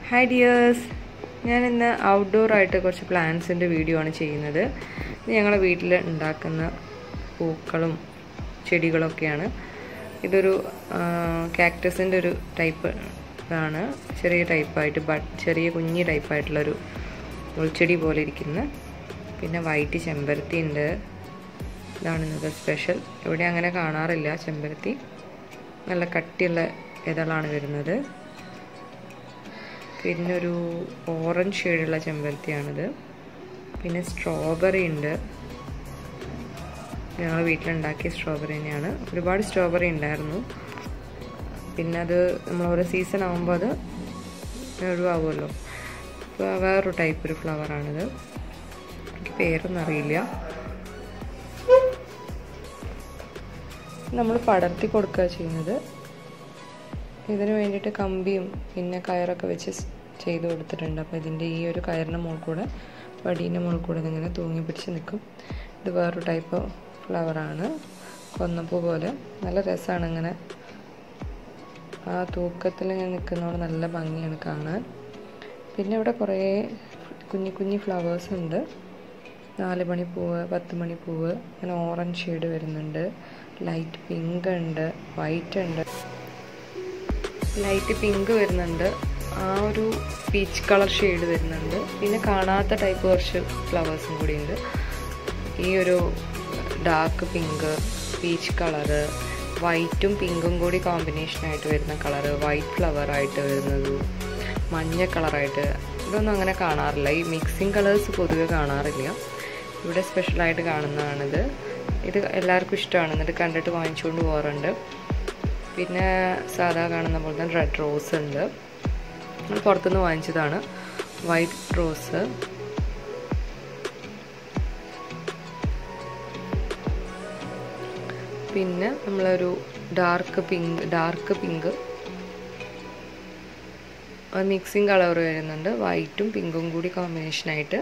hi dears ഞാൻ ഇന്ന് outdoor ആയിട്ട് കുറച്ച് പ്ലാന്റ്സിൻ്റെ വീഡിയോ ആണ് ചെയ്യുന്നത് ഇത് ഞങ്ങളെ വീട്ടിൽ ഉണ്ടാക്കുന്ന പൂക്കളും ചെടികളൊക്കെയാണ് ഇതൊരു കാക്ടസിൻ്റെ ഒരു ടൈപ്പ് ഇതാണ് ചെറിയ ടൈപ്പായിട്ട് ബഡ് ചെറിയ കുഞ്ഞി ടൈപ്പായിട്ടുള്ളൊരു മുൾച്ചെടി പോലെ ഇരിക്കുന്ന പിന്നെ വൈറ്റ് ചെമ്പരത്തി ഉണ്ട് ഇതാണ് ഇന്നത്തെ സ്പെഷ്യൽ ഇവിടെ അങ്ങനെ കാണാറില്ല ചെമ്പരത്തി നല്ല കട്ടിയുള്ള ഇതളാണ് വരുന്നത് പിന്നെ ഒരു ഓറഞ്ച് ഷെയ്ഡുള്ള ചെമ്പരത്തിയാണിത് പിന്നെ സ്ട്രോബെറി ഉണ്ട് ഞങ്ങൾ വീട്ടിലുണ്ടാക്കിയ സ്ട്രോബെറി തന്നെയാണ് ഒരുപാട് സ്ട്രോബെറി ഉണ്ടായിരുന്നു പിന്നെ അത് നമ്മൾ ഓരോ സീസൺ ആകുമ്പോൾ അത് ഒഴിവാകുമല്ലോ അപ്പോൾ വേറൊരു ടൈപ്പ് ഒരു ഫ്ലവറാണിത് എനിക്ക് പേരൊന്നും അറിയില്ല നമ്മൾ പടർത്തി കൊടുക്കുക ചെയ്യുന്നത് ഇതിന് വേണ്ടിയിട്ട് കമ്പിയും പിന്നെ കയറൊക്കെ വെച്ച് ചെയ്ത് കൊടുത്തിട്ടുണ്ട് അപ്പോൾ ഇതിൻ്റെ ഈ ഒരു കയറിൻ്റെ മുകളിൽ കൂടെ വടീൻ്റെ മുകളിൽ കൂടെ ഇതിങ്ങനെ തൂങ്ങി പിടിച്ച് നിൽക്കും ഇത് വേറൊരു ടൈപ്പ് ഫ്ലവറാണ് കൊന്നപ്പൂ പോലെ നല്ല രസമാണ് ഇങ്ങനെ ആ തൂക്കത്തിൽ ഇങ്ങനെ നിൽക്കുന്നതോട് നല്ല ഭംഗിയാണ് കാണാൻ പിന്നെ ഇവിടെ കുറേ കുഞ്ഞി കുഞ്ഞി ഫ്ലവേഴ്സ് ഉണ്ട് നാല് മണിപ്പൂവ് പത്ത് മണിപ്പൂവ് അങ്ങനെ ഓറഞ്ച് ഷെയ്ഡ് വരുന്നുണ്ട് ലൈറ്റ് പിങ്ക് ഉണ്ട് വൈറ്റ് ഉണ്ട് ലൈറ്റ് പിങ്ക് വരുന്നുണ്ട് ആ ഒരു പീച്ച് കളർ ഷെയ്ഡ് വരുന്നുണ്ട് പിന്നെ കാണാത്ത ടൈപ്പ് കുറച്ച് ഫ്ലവേഴ്സും കൂടി ഉണ്ട് ഈ ഒരു ഡാർക്ക് പിങ്ക് പീച്ച് കളറ് വൈറ്റും പിങ്കും കൂടി കോമ്പിനേഷനായിട്ട് വരുന്ന കളറ് വൈറ്റ് ഫ്ലവർ ആയിട്ട് വരുന്നത് മഞ്ഞ കളറായിട്ട് ഇതൊന്നും അങ്ങനെ കാണാറില്ല ഈ മിക്സിങ് കളേഴ്സ് പൊതുവെ കാണാറില്ല ഇവിടെ സ്പെഷ്യലായിട്ട് കാണുന്നതാണിത് ഇത് എല്ലാവർക്കും ഇഷ്ടമാണ് എന്നിട്ട് കണ്ടിട്ട് വാങ്ങിച്ചുകൊണ്ട് പോകാറുണ്ട് പിന്നെ സാധാ കാണുന്ന പോലെ തന്നെ റെഡ് റോസ് ഉണ്ട് നമ്മൾ പുറത്തുനിന്ന് വാങ്ങിച്ചതാണ് വൈറ്റ് റോസ് പിന്നെ നമ്മളൊരു dark pink dark pink mixing colour വരുന്നുണ്ട് വൈറ്റും പിങ്കും കൂടി കോമ്പിനേഷനായിട്ട്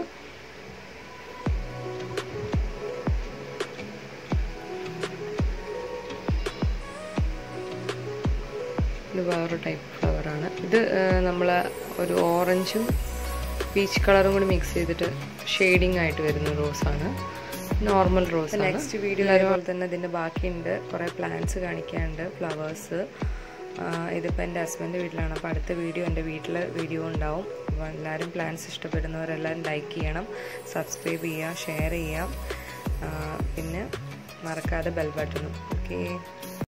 ഇത് വേറൊരു ടൈപ്പ് ഫ്ലവറാണ് ഇത് നമ്മൾ ഒരു ഓറഞ്ചും പീച്ച് കളറും കൂടി മിക്സ് ചെയ്തിട്ട് ഷെയ്ഡിങ് ആയിട്ട് വരുന്ന റോസാണ് നോർമൽ റോസ് നെക്സ്റ്റ് വീഡിയോ അതുപോലെ തന്നെ ഇതിൻ്റെ ബാക്കിയുണ്ട് കുറേ പ്ലാന്റ്സ് കാണിക്കാനുണ്ട് ഫ്ലവേഴ്സ് ഇതിപ്പോൾ എൻ്റെ ഹസ്ബൻഡ് വീട്ടിലാണ് അപ്പോൾ അടുത്ത വീഡിയോ എൻ്റെ വീട്ടിലെ വീഡിയോ ഉണ്ടാവും അപ്പോൾ എല്ലാവരും പ്ലാന്റ്സ് ഇഷ്ടപ്പെടുന്നവരെല്ലാവരും ലൈക്ക് ചെയ്യണം സബ്സ്ക്രൈബ് ചെയ്യുക ഷെയർ ചെയ്യുക പിന്നെ മറക്കാതെ ബെൽ ബട്ടണും ഓക്കേ